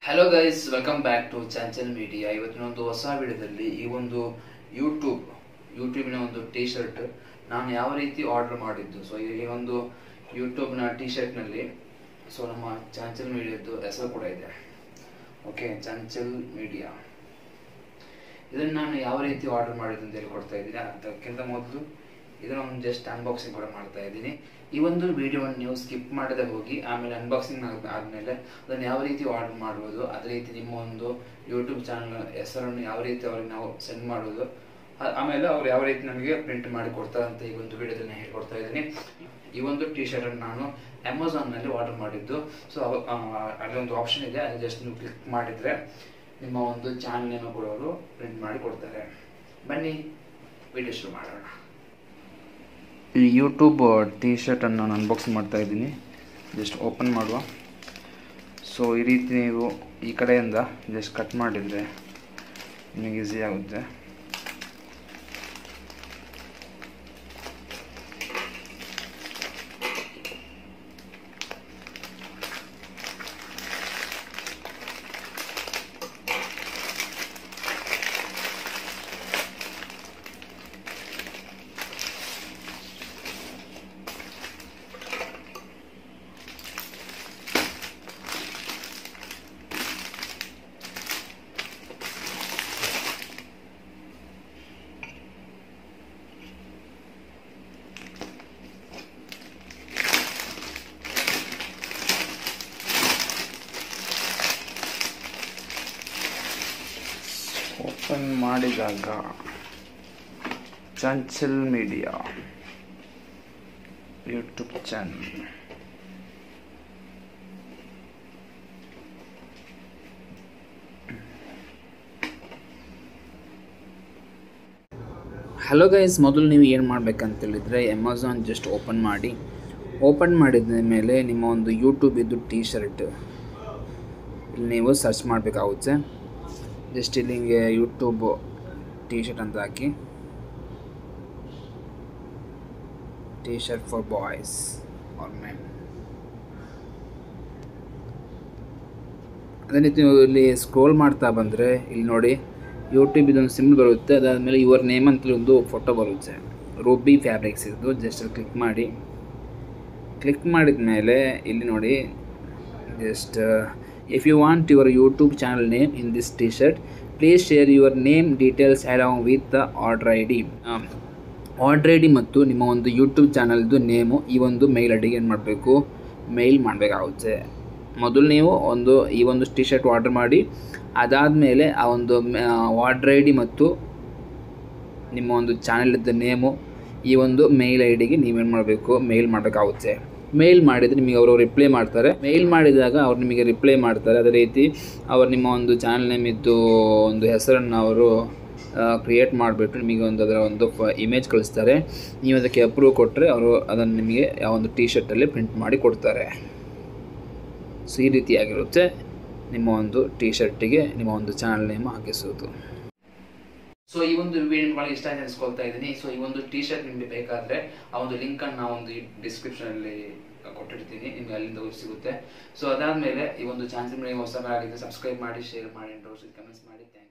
hello guys welcome back to Chanchal media ಇವತ್ತಿನ ಒಂದು ಹೊಸ ವಿಡಿಯೋದಲ್ಲಿ ಈ ಒಂದು ಯೂಟ್ಯೂಬ್ ಯೂಟ್ಯೂಬಿನ ಒಂದು ಟೀ ಶರ್ಟ್ ನಾನು ಯಾವ ರೀತಿ ಆರ್ಡರ್ ಮಾಡಿದ್ದು ಸೊ ಈ ಒಂದು ಯೂಟ್ಯೂಬ್ನ ಟೀ ಶರ್ಟ್ನಲ್ಲಿ ಸೊ ನಮ್ಮ ಚಾಂಚಲ್ ಮೀಡಿಯಾದ್ದು ಹೆಸರು ಕೂಡ ಇದೆ ಓಕೆ ಚಾಂಚಲ್ ಮೀಡಿಯಾ ಇದನ್ನು ನಾನು ಯಾವ ರೀತಿ ಆರ್ಡರ್ ಮಾಡಿದ್ದು ಅಂತ ಹೇಳಿ ಕೊಡ್ತಾ ಇದ್ದೀನಿ ಅದಕ್ಕಿಂತ ಮೊದಲು ಇದನ್ನ ಒಂದು ಜಸ್ಟ್ ಅನ್ಬಾಕ್ಸಿಂಗ್ ಕೂಡ ಮಾಡ್ತಾ ಇದ್ದೀನಿ ಈ ಒಂದು ವಿಡಿಯೋವನ್ನು ನೀವು ಸ್ಕಿಪ್ ಮಾಡದೆ ಹೋಗಿ ಆಮೇಲೆ ಅನ್ಬಾಕ್ಸಿಂಗ್ ಆದಮೇಲೆ ಅದನ್ನು ಯಾವ ರೀತಿ ಆರ್ಡರ್ ಮಾಡ್ಬೋದು ಅದೇ ರೀತಿ ನಿಮ್ಮ ಒಂದು ಯೂಟ್ಯೂಬ್ ಚಾನಲ್ ಹೆಸರನ್ನು ಯಾವ ರೀತಿ ಅವ್ರಿಗೆ ನಾವು ಸೆಂಡ್ ಮಾಡೋದು ಆ- ಆಮೇಲೆ ಅವ್ರು ಯಾವ ರೀತಿ ನಮಗೆ ಪ್ರಿಂಟ್ ಮಾಡಿ ಕೊಡ್ತಾರೆ ಅಂತ ಈ ಒಂದು ವಿಡಿಯೋದಲ್ಲಿ ನಾನು ಹೇಳ್ಕೊಡ್ತಾ ಇದ್ದೀನಿ ಈ ಒಂದು ಟಿ ಶರ್ಟ್ ಅನ್ನು ನಾನು ಅಮೆಝಾನ್ನಲ್ಲಿ ಆರ್ಡರ್ ಮಾಡಿದ್ದು ಸೊ ಅಲ್ಲಿ ಒಂದು ಆಪ್ಷನ್ ಇದೆ ಅಲ್ಲಿ ಜಸ್ಟ್ ನೀವು ಕ್ಲಿಕ್ ಮಾಡಿದ್ರೆ ನಿಮ್ಮ ಒಂದು ಚಾನಲ್ ನೇಮ ಕೂಡ ಅವರು ಪ್ರಿಂಟ್ ಮಾಡಿ ಕೊಡ್ತಾರೆ ಬನ್ನಿ ವಿಡಿಯೋ ಶುರು ಮಾಡೋಣ ಈ ಯೂಟ್ಯೂಬ್ ಟಿ ಶರ್ಟನ್ನು ನಾನು ಅನ್ಬಾಕ್ಸಿಂಗ್ ಮಾಡ್ತಾ ಇದ್ದೀನಿ ಜಸ್ಟ್ ಓಪನ್ ಮಾಡುವ ಸೊ ಈ ರೀತಿ ನೀವು ಈ ಕಡೆಯಿಂದ ಜಸ್ಟ್ ಕಟ್ ಮಾಡಿದರೆ ನಿಮಗೆ ಈಸಿ ಆಗುತ್ತೆ ಓಪನ್ ಮಾಡಿದಾಗ Chanchal media YouTube channel hello guys ಮೊದಲು ನೀವು ಏನು ಮಾಡ್ಬೇಕಂತ ಹೇಳಿದರೆ ಅಮೆಝಾನ್ ಜಸ್ಟ್ ಓಪನ್ ಮಾಡಿ ಓಪನ್ ಮಾಡಿದ ಮೇಲೆ ನಿಮ್ಮ ಒಂದು ಯೂಟ್ಯೂಬ್ ಇದ್ದು ಟೀ ಶರ್ಟ್ ಇಲ್ಲಿ ನೀವು ಸರ್ಚ್ ಮಾಡಬೇಕಾಗುತ್ತೆ ಜಸ್ಟ್ ಇಲ್ಲಿ ಹಿಂಗೆ ಯೂಟ್ಯೂಬ್ ಟೀ ಶರ್ಟ್ ಅಂತ ಹಾಕಿ T shirt for boys or men ಅದೇ ರೀತಿ ನೀವು ಇಲ್ಲಿ ಸ್ಕ್ರೋಲ್ ಮಾಡ್ತಾ ಬಂದರೆ ಇಲ್ಲಿ ನೋಡಿ ಯೂಟ್ಯೂಬ್ ಇದೊಂದು ಸಿಂಬಲ್ ಬರುತ್ತೆ ಅದಾದಮೇಲೆ ಯುವರ್ ನೇಮ್ ಅಂತ ಒಂದು ಫೋಟೋ ಬರುತ್ತೆ ರೂಬಿ ಫ್ಯಾಬ್ರಿಕ್ಸ್ ಇದು ಜಸ್ಟ್ ಕ್ಲಿಕ್ ಮಾಡಿ ಕ್ಲಿಕ್ ಮಾಡಿದ ಮೇಲೆ ಇಲ್ಲಿ ನೋಡಿ just if you want your YouTube channel name in this T shirt please share your name details along with the order I D order I D ಮತ್ತು ನಿಮ್ಮ ಒಂದು YouTube ಚಾನಲ್ದು name ಈ ಒಂದು ಮೇಲ್ ಐ ಡಿಗೆ ಏನು ಮಾಡಬೇಕು ಮೇಲ್ ಮಾಡಬೇಕಾಗುತ್ತೆ ಮೊದಲು ನೀವು ಒಂದು ಈ ಒಂದು ಟಿ ಶರ್ಟ್ ಆರ್ಡರ್ ಮಾಡಿ ಅದಾದಮೇಲೆ ಆ ಒಂದು ಆರ್ಡರ್ ಐ ಡಿ ಮತ್ತು ನಿಮ್ಮ ಒಂದು ಚಾನಲಿದ್ದ ನೇಮು ಈ ಒಂದು ಮೇಲ್ ಐ ಡಿಗೆ ನೀವೇನು ಮಾಡಬೇಕು ಮೇಲ್ ಮಾಡಬೇಕಾಗುತ್ತೆ ಮೇಲ್ ಮಾಡಿದರೆ ನಿಮಗೆ ಅವರು ರಿಪ್ಲೈ ಮಾಡ್ತಾರೆ ಮೇಲ್ ಮಾಡಿದಾಗ ಅವ್ರು ನಿಮಗೆ ರಿಪ್ಲೈ ಮಾಡ್ತಾರೆ ಅದೇ ರೀತಿ ಅವರು ನಿಮ್ಮ ಒಂದು ಚಾನಲ್ ನೇಮ್ ಇದ್ದು ಒಂದು ಹೆಸರನ್ನು ಅವರು ಕ್ರಿಯೇಟ್ ಮಾಡಿಬಿಟ್ಟು ನಿಮಗೆ ಒಂದು ಅದರ ಒಂದು ಫ ಇಮೇಜ್ ಕಳಿಸ್ತಾರೆ ನೀವು ಅದಕ್ಕೆ ಅಪ್ರೂವ್ ಕೊಟ್ಟರೆ ಅವರು ಅದನ್ನು ನಿಮಗೆ ಯಾವ ಒಂದು ಟಿ ಶರ್ಟಲ್ಲಿ ಪ್ರಿಂಟ್ ಮಾಡಿ ಕೊಡ್ತಾರೆ ಸೊ ಈ ರೀತಿಯಾಗಿರುತ್ತೆ ನಿಮ್ಮ ಒಂದು ಟಿ ಶರ್ಟಿಗೆ ನಿಮ್ಮ ಒಂದು ಚಾನಲ್ ನೇಮ್ ಹಾಕಿಸೋದು ಸೊ ಈ ಒಂದು ವಿಡಿಯೋ ನಿಮ್ಗೆ ಇಷ್ಟ ಆಗಿ ಅನ್ಸ್ಕೊಳ್ತಾ ಇದ್ದೀನಿ ಸೊ ಈ ಒಂದು ಟಿ ಶರ್ಟ್ ನಿಮಗೆ ಬೇಕಾದ್ರೆ ಆ ಒಂದು ಲಿಂಕ್ ಅನ್ನು ನಾವು ಒಂದು ಡಿಸ್ಕ್ರಿಪ್ಷನ್ ಅಲ್ಲಿ ಕೊಟ್ಟಿರ್ತೀನಿ ನಿಮ್ಗೆ ಅಲ್ಲಿಂದ ಹೋಗಿ ಸಿಗುತ್ತೆ ಸೊ ಅದಾದ್ಮೇಲೆ ಈ ಒಂದು ಚಾನ್ಸ್ ಹೊಸ ಆಗಿದ್ರೆ ಸಬ್ಸ್ಕ್ರೈಬ್ ಮಾಡಿ ಶೇರ್ ಮಾಡಿ ಕಮೆಂಟ್ಸ್ ಮಾಡಿ ಥ್ಯಾಂಕ್